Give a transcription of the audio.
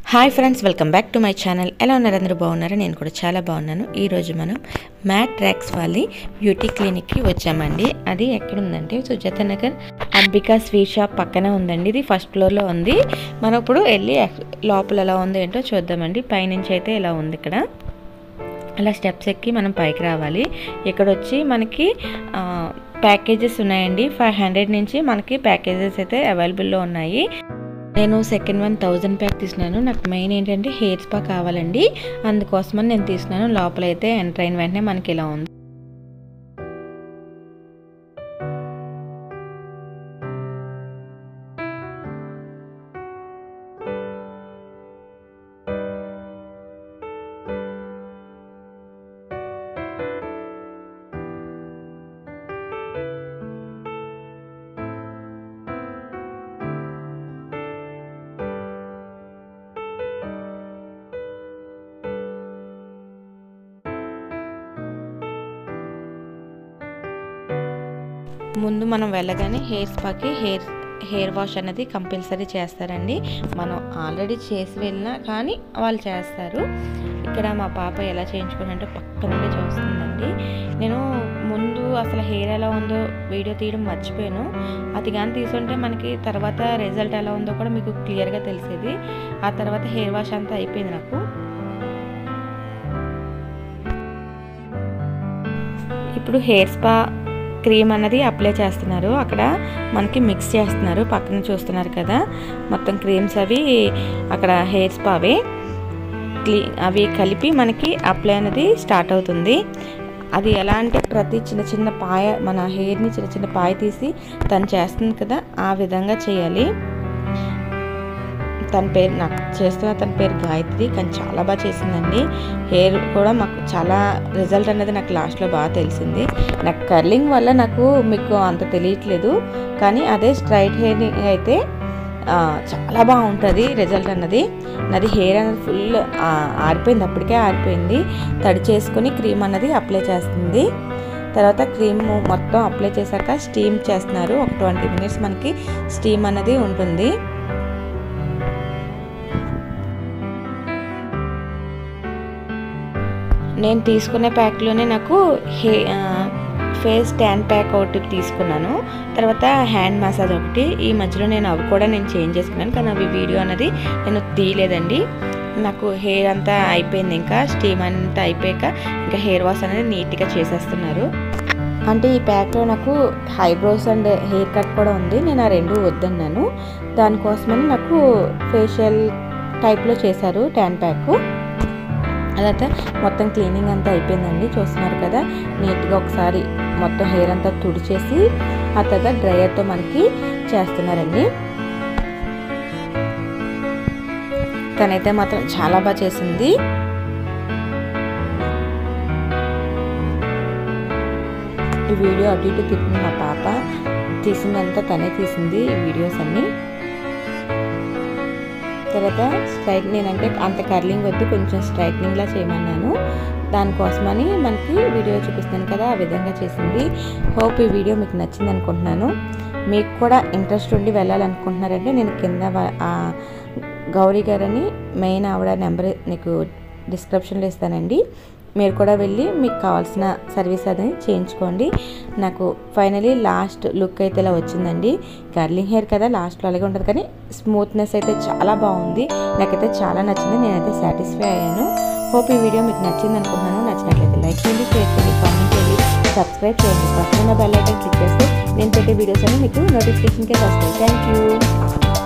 hi friends welcome back to my channel ఎలా ఉన్నారు అందరూ బాగున్నారా నేను కూడా చాలా బాగున్నాను ఈరోజు మనం మ్యాట్ ట్రాక్స్ వాళ్ళి బ్యూటీ క్లినిక్కి వచ్చామండి అది ఎక్కడుందంటే సుజాత నగర్ అంబికా స్వీట్ షాప్ పక్కనే ఉందండి ఇది ఫస్ట్ ఫ్లోర్లో ఉంది మనం ఇప్పుడు వెళ్ళి లోపల ఎలా ఉందో ఏంటో చూద్దామండి పైనుంచి అయితే ఇలా ఉంది ఇక్కడ అలా స్టెప్స్ ఎక్కి మనం పైకి రావాలి ఇక్కడ వచ్చి మనకి ప్యాకేజెస్ ఉన్నాయండి ఫైవ్ హండ్రెడ్ నుంచి మనకి ప్యాకేజెస్ అయితే అవైలబుల్లో ఉన్నాయి నేను సెకండ్ వన్ థౌజండ్ ప్యాక్ తీసుకున్నాను నాకు మెయిన్ ఏంటంటే హెయిర్ స్పా కావాలండి అందుకోసమని నేను తీసుకున్నాను లోపల అయితే ఎంటర్ అయిన వెంటనే మనకి ఇలా ఉంది ముందు మనం వెళ్ళగానే హెయిర్ స్పాకి హెయిర్ హెయిర్ వాష్ అనేది కంపల్సరీ చేస్తారండి మనం ఆల్రెడీ చేసి వెళ్ళినా కానీ వాళ్ళు చేస్తారు ఇక్కడ మా పాప ఎలా చేయించుకుంటే పక్క నుండి చూస్తుందండి నేను ముందు అసలు హెయిర్ ఎలా ఉందో వీడియో తీయడం మర్చిపోయాను అది కానీ తీసుంటే మనకి తర్వాత రిజల్ట్ ఎలా ఉందో కూడా మీకు క్లియర్గా తెలిసేది ఆ తర్వాత హెయిర్ వాష్ అంతా అయిపోయింది నాకు ఇప్పుడు హెయిర్ స్పా క్రీమ్ అన్నది అప్లై చేస్తున్నారు అక్కడ మనకి మిక్స్ చేస్తున్నారు పక్కన చూస్తున్నారు కదా మొత్తం క్రీమ్స్ అవి అక్కడ హెయిర్ స్పావి క్లీ అవి కలిపి మనకి అప్లై అనేది స్టార్ట్ అవుతుంది అది ఎలా అంటే ప్రతి చిన్న చిన్న పాయ మన హెయిర్ని చిన్న చిన్న పాయ తీసి తను చేస్తుంది కదా ఆ విధంగా చేయాలి తన పేరు నాకు చేస్తున్న తన పేరు గాయత్రి కానీ చాలా బాగా చేసిందండి హెయిర్ కూడా మాకు చాలా రిజల్ట్ అనేది నాకు లాస్ట్లో బాగా తెలిసింది నాకు కర్లింగ్ వల్ల నాకు మీకు అంత తెలియట్లేదు కానీ అదే స్ట్రైట్ హెయిర్ అయితే చాలా బాగుంటుంది రిజల్ట్ అన్నది నాది హెయిర్ అనేది ఫుల్ ఆరిపోయింది అప్పటికే ఆరిపోయింది తడి చేసుకొని క్రీమ్ అన్నది అప్లై చేస్తుంది తర్వాత క్రీమ్ మొత్తం అప్లై చేశాక స్టీమ్ చేస్తున్నారు ఒక ట్వంటీ మినిట్స్ మనకి స్టీమ్ అన్నది ఉంటుంది నేను తీసుకునే ప్యాక్లోనే నాకు హే ఫేస్ ట్యాన్ ప్యాక్ ఒకటి తీసుకున్నాను తర్వాత హ్యాండ్ మసాజ్ ఒకటి ఈ మధ్యలో నేను అవి కూడా నేను చేంజ్ చేసుకున్నాను కానీ అవి వీడియో అనేది నేను తీయలేదండి నాకు హెయిర్ అంతా అయిపోయింది ఇంకా స్టీమ్ అంతా అయిపోయాక ఇంకా హెయిర్ వాష్ అనేది నీట్గా చేసేస్తున్నారు అంటే ఈ ప్యాక్లో నాకు హైబ్రోస్ అండ్ హెయిర్ కట్ కూడా ఉంది నేను ఆ రెండు వద్దన్నాను దానికోసమని నాకు ఫేషియల్ టైప్లో చేశారు ట్యాన్ ప్యాక్ అదంతా మొత్తం క్లీనింగ్ అంతా అయిపోయిందండి చూస్తున్నారు కదా నీట్గా ఒకసారి మొత్తం హెయిర్ అంతా తుడిచేసి ఆ తర్వాత డ్రైయర్తో మనకి చేస్తున్నారండి తనైతే మాత్రం చాలా బాగా చేసింది ఈ వీడియో అటు ఇటు తిప్పింది మా పాప తీసిందంతా తనే తీసింది ఈ వీడియోస్ అన్నీ తర్వాత స్ట్రైట్ నేనంటే అంత కర్లింగ్ వద్దు కొంచెం స్ట్రైట్నింగ్లా చేయమన్నాను దానికోసమని మనకి వీడియో చూపిస్తాను కదా ఆ విధంగా చేసింది హోప్ ఈ వీడియో మీకు నచ్చింది అనుకుంటున్నాను మీకు కూడా ఇంట్రెస్ట్ ఉండి వెళ్ళాలనుకుంటున్నారంటే నేను కింద గౌరీ గారని మెయిన్ ఆవిడ నెంబర్ నీకు డిస్క్రిప్షన్లో ఇస్తానండి మీరు కూడా వెళ్ళి మీకు కావాల్సిన సర్వీస్ అనేది చేయించుకోండి నాకు ఫైనలీ లాస్ట్ లుక్ అయితే ఇలా వచ్చిందండి కర్లింగ్ హెయిర్ కదా లాస్ట్లో అలాగే ఉంటుంది కానీ స్మూత్నెస్ అయితే చాలా బాగుంది నాకైతే చాలా నచ్చింది నేనైతే సాటిస్ఫై అయ్యాను హోప్ ఈ వీడియో మీకు నచ్చింది అనుకుంటున్నాను నచ్చినట్లయితే లైక్ చేయండి షేర్ చేయండి కామెంట్ చేయండి సబ్స్క్రైబ్ చేయండి పక్కన బెల్ ఐకన్ క్లిక్ చేస్తే నేను పెట్టే వీడియోస్ అన్ని మీకు నోటిఫికేషన్కే వస్తాయి థ్యాంక్ యూ